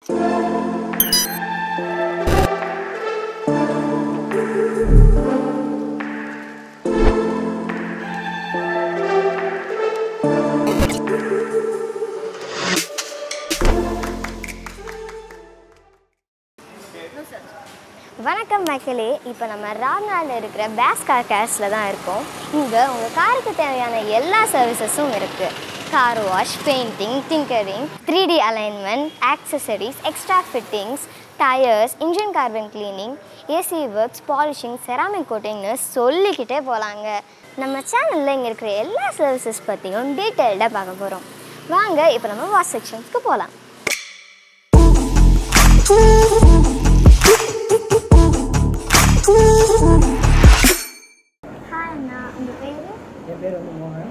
வணக்கம் மக்களே இப்போ நம்ம ராம்நாடில் இருக்கிற பேஸ் கார் கேர்ஸில் தான் இருக்கோம் இங்கே உங்கள் காருக்கு தேவையான எல்லா சர்வீசஸும் இருக்குது car wash painting tinkering three D alignment accessories extra fittings tyres engine carbon cleaning AC works polishing ceramic கோட்டிங்னு சொல்லிக்கிட்டே போகலாங்க நம்ம சேனலில் இங்கே இருக்கிற எல்லா சர்வீசஸ் பற்றியும் டீட்டெயில்டாக பார்க்க போகிறோம் வாங்க இப்போ நம்ம வாஷ் செக்ஷன்ஸ்க்கு போகலாம் ஹாய் அண்ணா உங்கள் பேர் என் பேர் வந்து மோகன்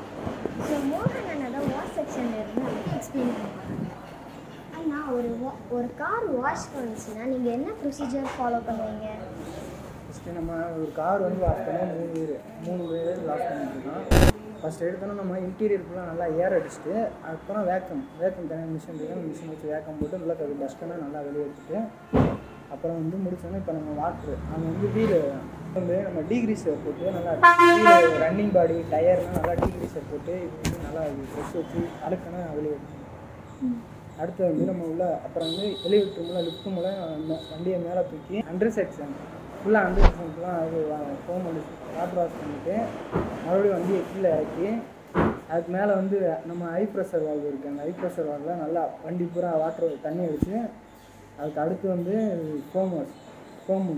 ஸோ மோகன் அண்ணா தான் வாஷ் செக்ஷனில் இருந்து நமக்கு எக்ஸ்பிளைன் பண்ணுவாங்க அண்ணா ஒரு wa- ஒரு கார் வாஷ் வந்துச்சுன்னா நீங்கள் என்ன ப்ரொசீஜர் ஃபாலோ பண்ணுவீங்க ஃபஸ்ட்டு நம்ம ஒரு கார் வந்து வாஷ் பண்ண மூணு பேர் மூணு பேர் வாஷ் பண்ணிட்டுருக்கோம் ஃபஸ்ட் எடுத்தோன்னா நம்ம இன்டீரியர் ஃபுல்லாக நல்லா ஏர் அடிச்சுட்டு அதுக்கப்புறம் வேக்கம் வேக்கம் தனியாக மிஷின் இருக்குது மிஷின் வச்சு வேக்கம் போட்டு நல்லா அது டஸ்ட்டெல்லாம் நல்லா வெளியே எடுத்துட்டு அப்புறம் வந்து முடிச்சோன்னா இப்போ நம்ம வாட்ரு அது வந்து வீடு வந்து நம்ம டீக்ரீஸர் போட்டு நல்லா வீடு ரன்னிங் பாடி டயர்லாம் நல்லா டீக்ரீஸர் போட்டு இது வந்து நல்லா ட்ரெஸ் வச்சு அழுக்கனா வெளியே எடுக்கணும் அடுத்து வந்து நம்ம உள்ள அப்புறம் வந்து எலிவேட்டர் மூலம் லிஃப்ட் மூலம் அந்த வண்டியை மேலே தூக்கி அண்டர் செக்ஷன் ஃபுல்லாக அண்டர் செக்ஷன் ஃபுல்லாக அது ஃபோம் பண்ணி வாட்டர் வாஷ் பண்ணிவிட்டு மறுபடியும் வண்டியை கீழே இறக்கி அதுக்கு மேலே வந்து நம்ம ஹை ப்ரெஷர் வால்வ் இருக்குது அந்த ஹை ப்ரெஷர் வால்வில் நல்லா வண்டி பூரா வாட்டர் தண்ணி அடித்து அதுக்கு அடுத்து வந்து foam wash foam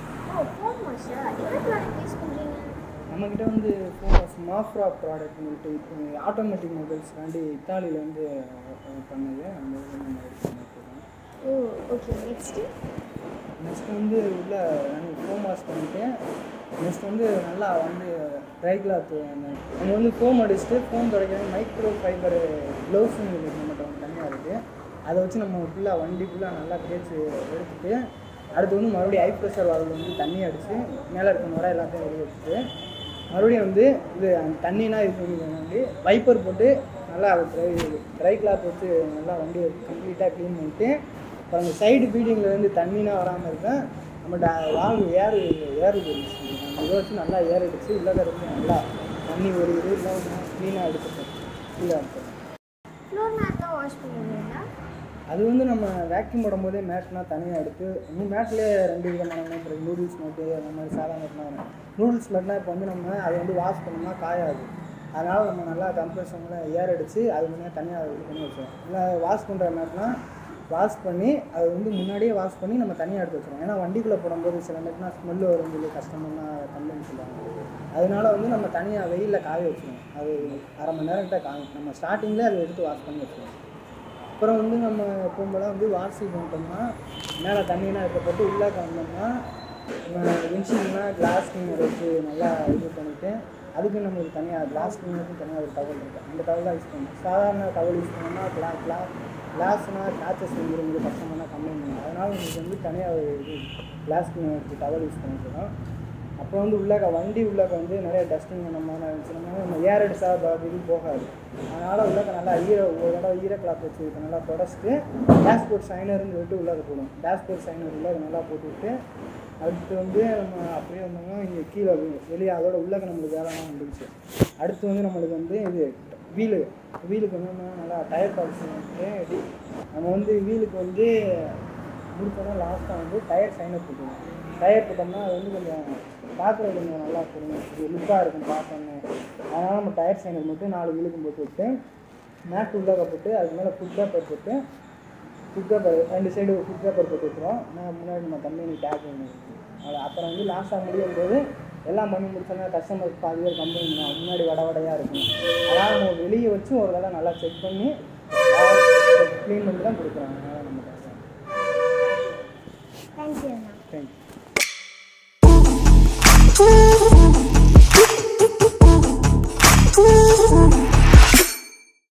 oh phone வாஷா என்ன ப்ராடக்ட் யூஸ் பண்ணுறீங்க நம்மக்கிட்ட வந்து ஃபோம் வாஷ் மாஃப்ரா ப்ராடக்ட் சொல்லிட்டு ஆட்டோமேட்டிக் மொபைல்ஸ் வேண்டி இத்தாலியில் வந்து அஹ், பண்ணது அந்த இது நம்ம எடுத்து பண்ணிட்டுருக்கோம் ஓ ஓகே நெக்ஸ்ட்டு நெக்ஸ்ட் வந்து உள்ள ஃபோம் வாஷ் பண்ணிவிட்டு நெக்ஸ்ட் வந்து நல்லா வந்து ட்ரை கிளாத் நம்ம வந்து ஃபோம் அடிச்சுட்டு ஃபோம் துடைக்கிறது மைக்ரோ ஃபைபர் க்ளவுஸும் நம்மகிட்ட வந்து தனியாக இருக்குது அதை வச்சு நம்ம ஃபுல்லாக வண்டி ஃபுல்லாக நல்லா தேய்ச்சி எடுத்துட்டு அடுத்து வந்து மறுபடியும் ஹை ப்ரெஷர் வால்வு வந்து தண்ணி அடித்து மேலே இருக்க நுரை எல்லாத்தையும் வெளியே எடுத்துட்டு மறுபடியும் வந்து இது அந்த தண்ணினா இது பண்ணி வந்து வைப்பர் போட்டு நல்லா ட்ரை ட்ரை கிளாத் வச்சு நல்லா வண்டியை கம்ப்ளீட்டாக க்ளீன் பண்ணிட்டு அப்புறம் அந்த சைடு பீடிங்கில் வந்து தண்ணினா வராமல் இருக்க நம்ம ட வால்வு ஏர் ஏர் போயிடுச்சு நம்ம இதை வச்சு நல்லா ஏர் அடிச்சு உள்ள இருந்து நல்லா தண்ணி ஒரு இது இல்லை க்ளீனாக எடுத்துட்டோம் கீழே எடுத்துட்டோம் ஃப்ளோர் மேட் தான் வாஷ் பண்ணுவீங்களா அது வந்து நம்ம வேக்யூம் போடும்போதே மேட்லாம் தனியாக எடுத்து இன்னும் மேட்லேயே ரெண்டு விதமான மேட் இருக்குது நூடுல்ஸ் மேட்டு அந்த மாதிரி சாதா மேட்லாம் நூடுல்ஸ் மேட்னா இப்போ வந்து நம்ம அதை வந்து வாஷ் பண்ணோம்னா காயாது அதனால் நம்ம நல்லா கம்ப்ரெஷனில் ஏர் அடித்து அது முன்னாடி தனியாக இது பண்ணி வச்சிடும் இல்லை வாஷ் பண்ணுற மேட்லாம் வாஷ் பண்ணி அது வந்து முன்னாடியே வாஷ் பண்ணி நம்ம தனியாக எடுத்து வச்சிடும் ஏன்னா வண்டிக்குள்ளே போடும்போது சில மேட்னா ஸ்மெல் வரும் சொல்லி கஷ்டம்னா கம்ப்ளைண்ட் சொல்லுவாங்க அதனால வந்து நம்ம தனியாக வெயிலில் காய வச்சிடும் அது அரை மணி நேரம் கிட்ட காயும் நம்ம ஸ்டார்டிங்லேயே அதை எடுத்து வாஷ் பண்ணி வச்சிடுவோம் அப்புறம் வந்து நம்ம எப்பவும் போல வந்து வாசி பண்ணிட்டோம்னா மேலே தண்ணியெலாம் இருக்க போட்டு உள்ளே கலந்தோம்னா வின்ஷிங்லாம் கிளாஸ் கிளீனர் வச்சு நல்லா இது பண்ணிவிட்டு அதுக்கு நம்மளுக்கு தனியாக கிளாஸ் கிளீனருக்கு தனியாக ஒரு டவல் இருக்குது அந்த டவல் தான் யூஸ் பண்ணணும் சாதாரண டவல் யூஸ் பண்ணோம்னா கிளா கிளா கிளாஸ்னா கிளாச்சஸ் வந்துருங்க கஷ்டமான கம்ப்ளைண்ட் பண்ணும் அதனால் உங்களுக்கு வந்து தனியாக ஒரு இது கிளாஸ் கிளீனர் டவல் யூஸ் பண்ணிக்கலாம் அப்புறம் வந்து உள்ளாக்க வண்டி உள்ளாக்க வந்து நிறைய டஸ்டிங் அந்த மாதிரி இருந்துச்சுன்னா நம்ம ஏர் அடிச்சா ப- இது போகாது அதனால் உள்ளாக்க நல்லா ஈர ஒரு தடவை ஈர கிளாத் வச்சு இதை நல்லா தொடச்சிட்டு டேஷ்போர்ட் சைனர்னு சொல்லிட்டு உள்ளாக்க போடும் டேஷ்போர்ட் சைனர் உள்ள நல்லா போட்டுவிட்டு அடுத்து வந்து நம்ம அப்படியே வந்தோம்னா இங்கே கீழே வி- வெளியே அதோட உள்ளாக்க நம்மளுக்கு வேலைலாம் வந்துருச்சு அடுத்து வந்து நம்மளுக்கு வந்து இது வீலு வீலுக்கு வந்து நம்ம நல்லா டயர் பாலிசி வந்துட்டு நம்ம வந்து வீலுக்கு வந்து முடிச்சோன்னா லாஸ்ட்டாக வந்து டயர் சைனர் போட்டுருவோம் டயர் போட்டோம்னா அது வந்து கொஞ்சம் பார்க்குறது கொஞ்சம் நல்லா இருக்கும் இது லுக்காக இருக்கும் பார்த்தோன்னே அதனால் நம்ம டயர் சைனர் மட்டும் நாலு விழுக்கும் போட்டு விட்டு மேட் உள்ளாக போட்டு அதுக்கு மேலே ஃபுட் பேப்பர் போட்டு ஃபுட் பேப்பர் ரெண்டு சைடு ஃபுட் பேப்பர் போட்டு விட்டுருவோம் நான் முன்னாடி நம்ம கம்பெனி டேக் ஒன்று அது அப்புறம் வந்து லாஸ்ட்டாக முடியும் போது எல்லாம் பண்ணி முடிச்சோன்னா கஸ்டமருக்கு பாதி பேர் கம்பெனி முன்னாடி வட வடையாக இருக்கும் அதனால் நம்ம வெளியே வச்சு ஒரு தடவை நல்லா செக் பண்ணி க்ளீன் பண்ணி தான் கொடுக்குறாங்க